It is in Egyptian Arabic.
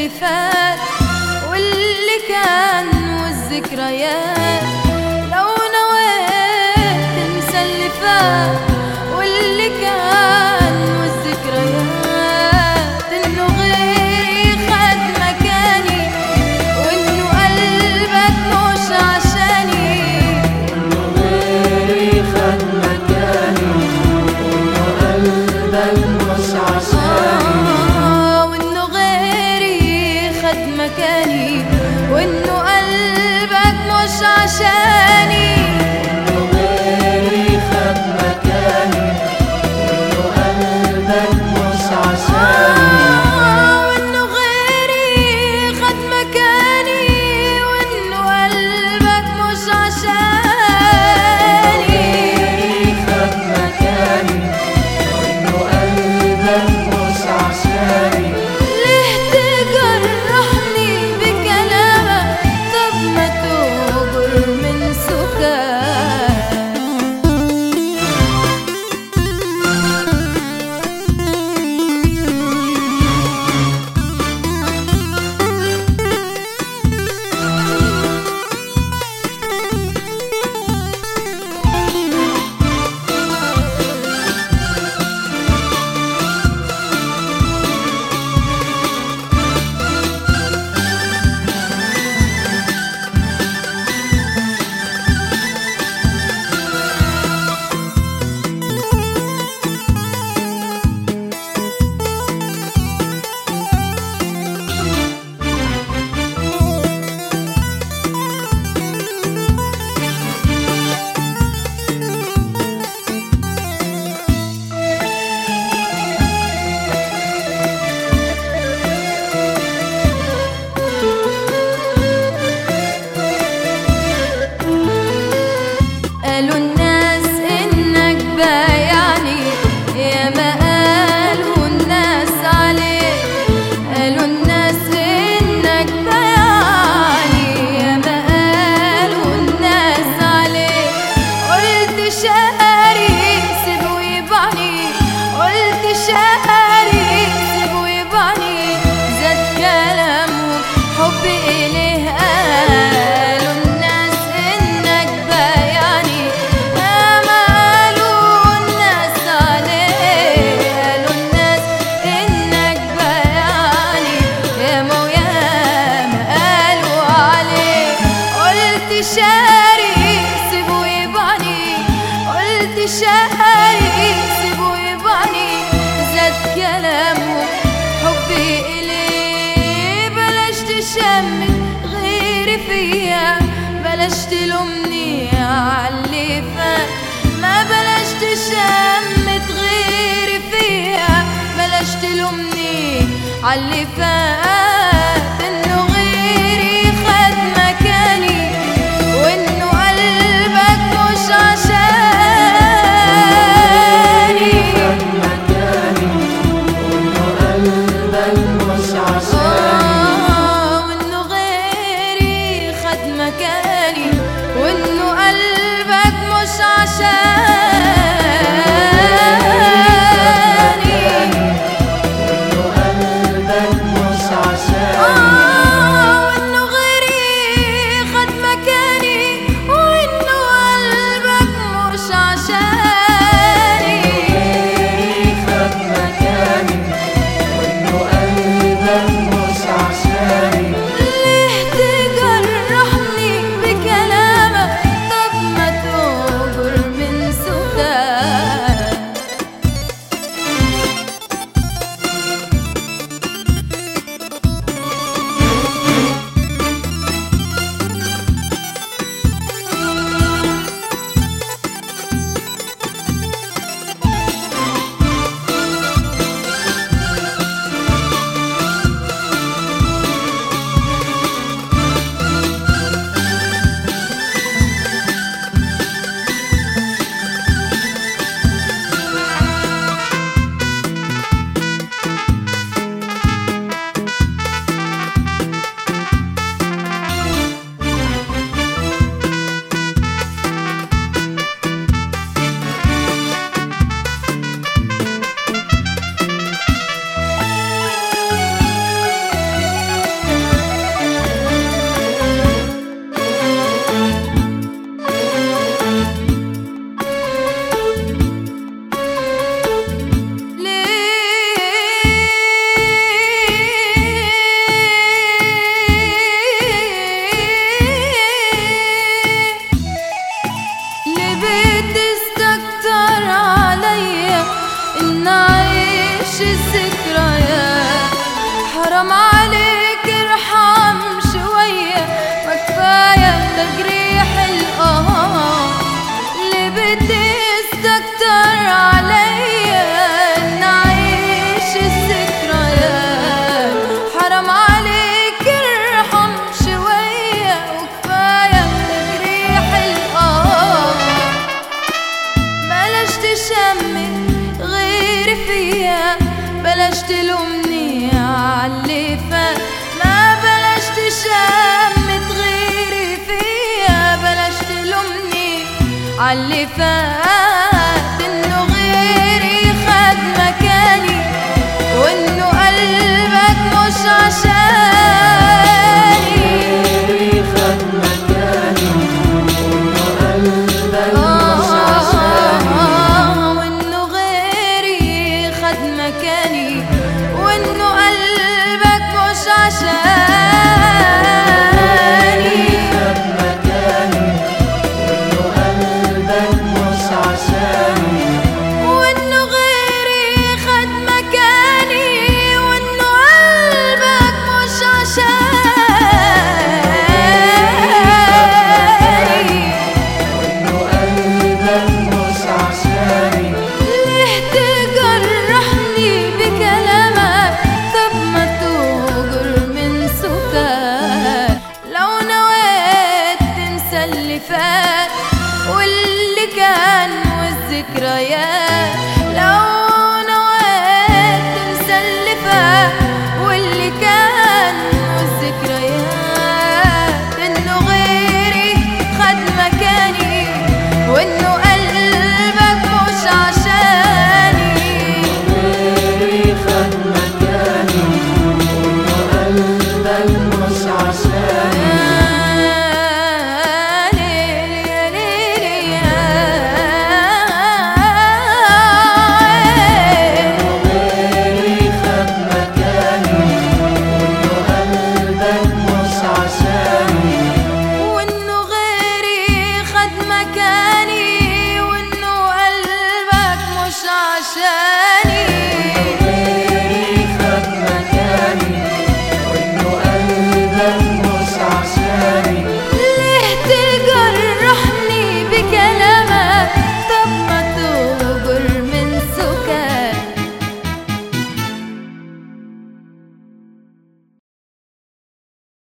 اللي فات واللي كان والذكريات لو نويت تنسى اللي فات واللي كان والذكريات انه غيري خد مكاني وانه قلبك مش عشاني غيري خد مكاني وإنه قلبك مش عشاني آه، وانه غيري خد مكاني وانه قلبك مش عشاني غيري خد مكاني وإنه قلبك مش عشاني آه، وانه غيري خد مكاني وانه قلبك مش عشاني غيري خد مكاني وإنه قلبك مش عشاني ليه تجرحني بكلامك طب ما تهجر من سكات قالوا الناس انك بايعني يا ما قالوا الناس عليك قالوا الناس انك بايعني يا ما قالوا الناس عليك قلت شقري سيبه يبعني قلت شقري سيبه يبعني زاد كلامه حبي إليه قالوا الناس إنك بايعني يا ما قالوا الناس عليه قالوا الناس إنك بايعني يا ما ويا ما قالوا عليه قلت شاري سيبه يبعني قلت شاري سيبه يبعني زاد كلامه حبي إليه بلاش تشمت غيري فيا بلاش تلومني عاللي فات ما بلاش تشمت غيري فيا بلاش تلومني عاللي فات انه غيري خد مكاني وانه قلبك مش عشاني خد مكاني وإنه قلبك مش عشاني آه، وانه غيري خد مكاني وانه قلبك مش عشاني وإنه قلبك مش عشاني الذكريات حرام عليك ارحم شوية ما كفاية تجريح القهار اللي بتستكتر عليا نعيش الذكريات حرام عليك ارحم شوية وكفاية تجريح القهار بلاش تشمت غيري فيها بلاش تلومني عاللي فات ما بلاش تشمت غيري فيها بلاش تلومني عاللي فات انه غيري خد مكاني وانه قلبك مش عشاني غيري خد مكاني وإنه قلبك مش عشاني آه، وانه غيري خد مكاني وانه قلبك مش عشاني خد مكاني وإنه قلبك مش عشاني وانه غيري خد مكاني وانه قلبك مش عشاني وإنه قلبك مش عشاني ليه تجرحني بكلامك طب ما تهجر من سكات لو نويت تنسى اللي فات واللي كان والذكريات لو نويت تنسى اللي فات واللي كان والذكريات انه غيري خد مكاني وانه قلبك مش عشاني غيري خد مكاني وإنه قلبك مش عشاني غيري خد مكاني وإنه قلبك مش عشاني وانه غيري خد مكاني وانه قلبك مش عشاني